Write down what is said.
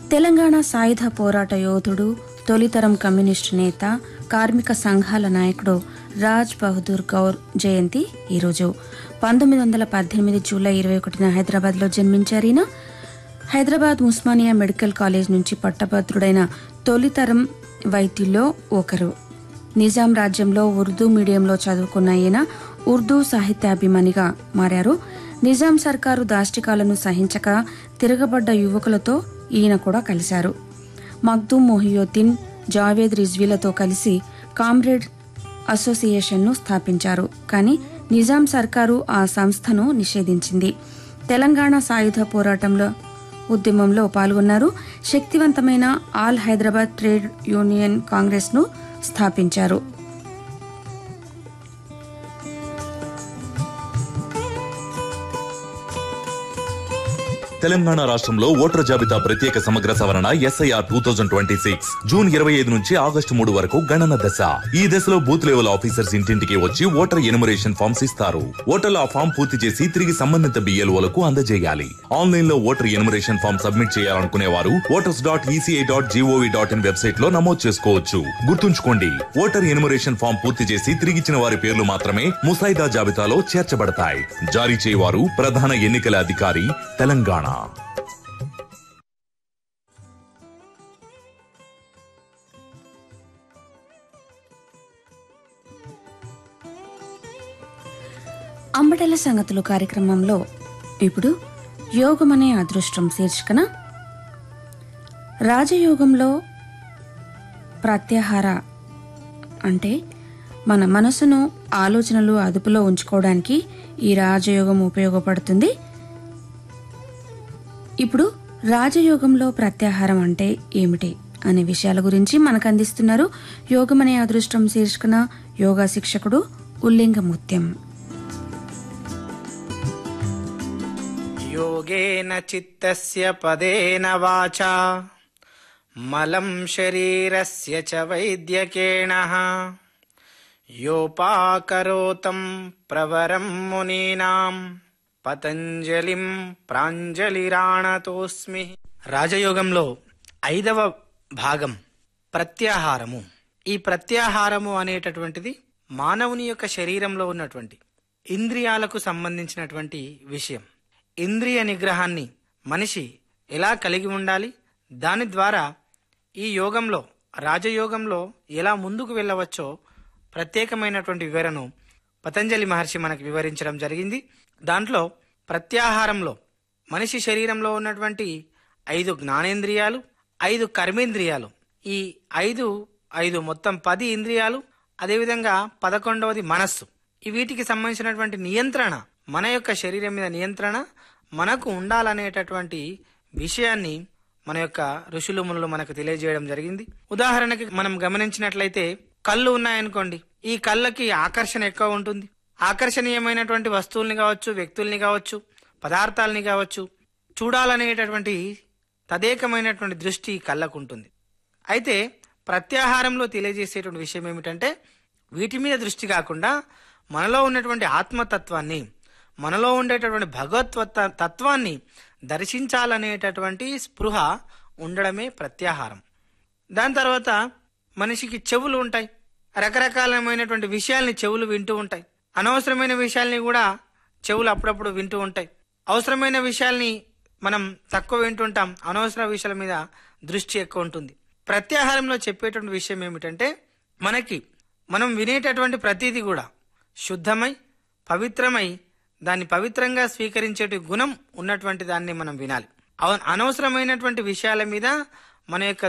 తెలంగాణ సాయుధ పోరాట యోధుడు తొలితరం కమ్యూనిస్టు నేత కార్మిక సంఘాల నాయకుడు రాజ్ బహదూర్ గౌర్ జయంతి ఈరోజు పంతొమ్మిది వందల పద్దెనిమిది జూలై ఇరవై ఒకటిన హైదరాబాద్లో జన్మించారు ఈయన హైదరాబాద్ ఉస్మానియా మెడికల్ కాలేజ్ నుంచి పట్టభద్రుడైన తొలితరం వైద్యుల్లో ఒకరు నిజాం రాజ్యంలో ఉర్దూ మీడియంలో చదువుకున్న ఈయన ఉర్దూ సాహిత్యాభిమానిగా మారారు నిజాం సర్కారు దాష్టికాలను సహించక తిరగబడ్డ యువకులతో ఈయన కూడా కలిశారు మగ్దూమ్ మొహియోద్దీన్ జావేద్ రిజ్వీలతో కలిసి కామ్రేడ్ అసోసియేషన్ను స్థాపించారు కానీ నిజాం సర్కారు ఆ సంస్థను నిషేధించింది తెలంగాణ సాయుధ పోరాటంలో ఉద్యమంలో పాల్గొన్నారు శక్తివంతమైన All Hyderabad Trade Union Congress ను స్థాపించారు తెలంగాణ రాష్ట్రంలో ఓటర్ జాబితా ప్రత్యేక సమగ్ర సవరణ SIR two thousand twenty six June ఇరవై ఐదు నుంచి ఆగస్టు మూడు వరకు గణన దశ ఈ దశలో బూత్ లెవెల్ ఆఫీసర్స్ ఇంటింటికి వచ్చి ఓటర్ ఎనుమరేషన్ ఫామ్స్ ఇస్తారు ఓటర్లు ఆ ఫామ్ పూర్తి చేసి తిరిగి సంబంధిత బిఎల్ఓలకు అందజేయాలి ఆన్లైన్ లో ఓటర్ ఎనుమరేషన్ ఫామ్ సబ్మిట్ చేయాలనుకునే వారు voters dot ECI dot GOV dot in website లో నమోదు చేసుకోవచ్చు గుర్తుంచుకోండి ఓటర్ ఎనుమరేషన్ ఫామ్ పూర్తి చేసి తిరిగిచ్చిన వారి పేర్లు మాత్రమే ముసాయిదా జాబితాలో చేర్చబడతాయి జారీ చేయవారు ప్రధాన ఎన్నికల అధికారి తెలంగాణ అంబటల సంగతులు కార్యక్రమంలో ఇప్పుడు యోగమనే అదృష్టం శీర్షికన రాజయోగంలో ప్రత్యాహార అంటే మన మనసును ఆలోచనలు అదుపులో ఉంచుకోవడానికి ఈ రాజయోగం ఉపయోగపడుతుంది ఇప్పుడు రాజయోగంలో ప్రత్యాహారం అంటే ఏమిటి అనే విషయాల గురించి మనకు అందిస్తున్నారు యోగమనే అదృష్టం శీర్షికన యోగా శిక్షకుడు ఉల్లింగముత్యం योगेन चित्तस्य पदेन वाचा मलं शरीरस्य च वैद्यकेण योपाकरोतं प्रवरं मुनीनां పతంజలిం ప్రాంజలిరాణతోస్మి రాజయోగంలో ఐదవ భాగం ప్రత్యాహారము ఈ ప్రత్యాహారము అనేటటువంటిది మానవుని యొక్క శరీరంలో ఉన్నటువంటి ఇంద్రియాలకు సంబంధించినటువంటి విషయం ఇంద్రియ నిగ్రహాన్ని మనిషి ఎలా కలిగి ఉండాలి దాని ద్వారా ఈ యోగంలో రాజయోగంలో ఎలా ముందుకు వెళ్ళవచ్చో ప్రత్యేకమైనటువంటి వివరణను పతంజలి మహర్షి మనకు వివరించడం జరిగింది దాంట్లో ప్రత్యాహారంలో మనిషి శరీరంలో ఉన్నటువంటి ఐదు జ్ఞానేంద్రియాలు ఐదు కర్మేంద్రియాలు ఈ ఐదు ఐదు మొత్తం పది ఇంద్రియాలు అదేవిధంగా పదకొండవది మనస్సు ఈ వీటికి సంబంధించినటువంటి నియంత్రణ మన యొక్క శరీరం మీద నియంత్రణ మనకు ఉండాలనేటటువంటి విషయాన్ని మన యొక్క ఋషులు మునులు మనకు తెలియజేయడం జరిగింది ఉదాహరణకి మనం గమనించినట్లయితే కళ్ళు ఉన్నాయనుకోండి ఈ కళ్ళకి ఆకర్షణ ఎక్కువ ఉంటుంది ఆకర్షణీయమైనటువంటి వస్తువుల్ని కావచ్చు వ్యక్తుల్ని కావచ్చు పదార్థాలని కావచ్చు చూడాలనేటటువంటి తదేకమైనటువంటి దృష్టి కళ్ళకు ఉంటుంది అయితే ప్రత్యాహారంలో తెలియజేసేటువంటి విషయం ఏమిటంటే వీటి మీద దృష్టి కాకుండా మనలో ఉన్నటువంటి ఆత్మతత్వాన్ని మనలో ఉండేటటువంటి భగవత్వ తత్వాన్ని దర్శించాలనేటటువంటి స్పృహ ఉండడమే ప్రత్యాహారం దాని తర్వాత మనిషికి చెవులు ఉంటాయి రకరకాలమైనటువంటి విషయాల్ని చెవులు వింటూ ఉంటాయి అనవసరమైన విషయాల్ని కూడా చెవులు అప్పుడప్పుడు వింటూ ఉంటాయి అవసరమైన విషయాల్ని మనం తక్కువ వింటుంటాం అనవసర విషయాల మీద దృష్టి ఎక్కువ ఉంటుంది ప్రత్యాహారంలో చెప్పేటువంటి విషయం ఏమిటంటే మనకి మనం వినేటటువంటి ప్రతిదీ కూడా శుద్ధమై పవిత్రమై దాన్ని పవిత్రంగా స్వీకరించేటి గుణం ఉన్నటువంటి దాన్ని మనం వినాలి అవ- అనవసరమైనటువంటి విషయాల మీద మన యొక్క